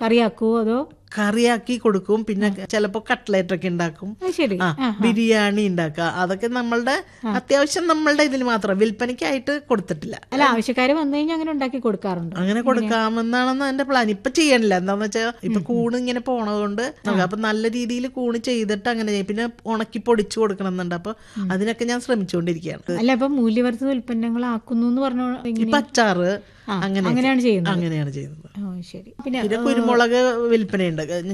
കറിയാക്കുവോ അതോ കറിയാക്കി കൊടുക്കും പിന്നെ ചിലപ്പോ കട്ട്ലേറ്റ് ഒക്കെ ഉണ്ടാക്കും അത് ശരി ആ ബിരിയാണി ഉണ്ടാക്കുക അതൊക്കെ നമ്മളുടെ അത്യാവശ്യം നമ്മളുടെ ഇതിൽ മാത്രം വിൽപ്പനയ്ക്കായിട്ട് കൊടുത്തിട്ടില്ല അല്ല ആവശ്യക്കാര് വന്നു കഴിഞ്ഞാൽ അങ്ങനെ ഉണ്ടാക്കി കൊടുക്കാറുണ്ട് അങ്ങനെ കൊടുക്കാമെന്നാണെന്ന് എന്റെ പ്ലാൻ ഇപ്പൊ ചെയ്യണില്ല എന്താന്ന് വെച്ചാൽ ഇപ്പൊ കൂണ് ഇങ്ങനെ പോണതുകൊണ്ട് നമുക്ക് അപ്പൊ നല്ല രീതിയിൽ കൂണ് ചെയ്തിട്ട് അങ്ങനെ ചെയ്യും പിന്നെ ഉണക്കി പൊടിച്ചു കൊടുക്കണമെന്നുണ്ട് അപ്പൊ അതിനൊക്കെ ഞാൻ ശ്രമിച്ചുകൊണ്ടിരിക്കുകയാണ് അല്ല ഇപ്പൊ മൂല്യവർദ്ധിത ഉൽപ്പന്നങ്ങൾ ആക്കുന്നു എന്ന് പറഞ്ഞ ഇപ്പൊ അച്ചാറ് ആ, അങ്ങനെ അങ്ങനെയാണ് ചെയ്യുന്നത് അങ്ങനെയാണ് ചെയ്യുന്നത് ഓ ശരി പിന്നെ പിന്നെ കുരുമുളക് വിൽപ്പനയുണ്ട്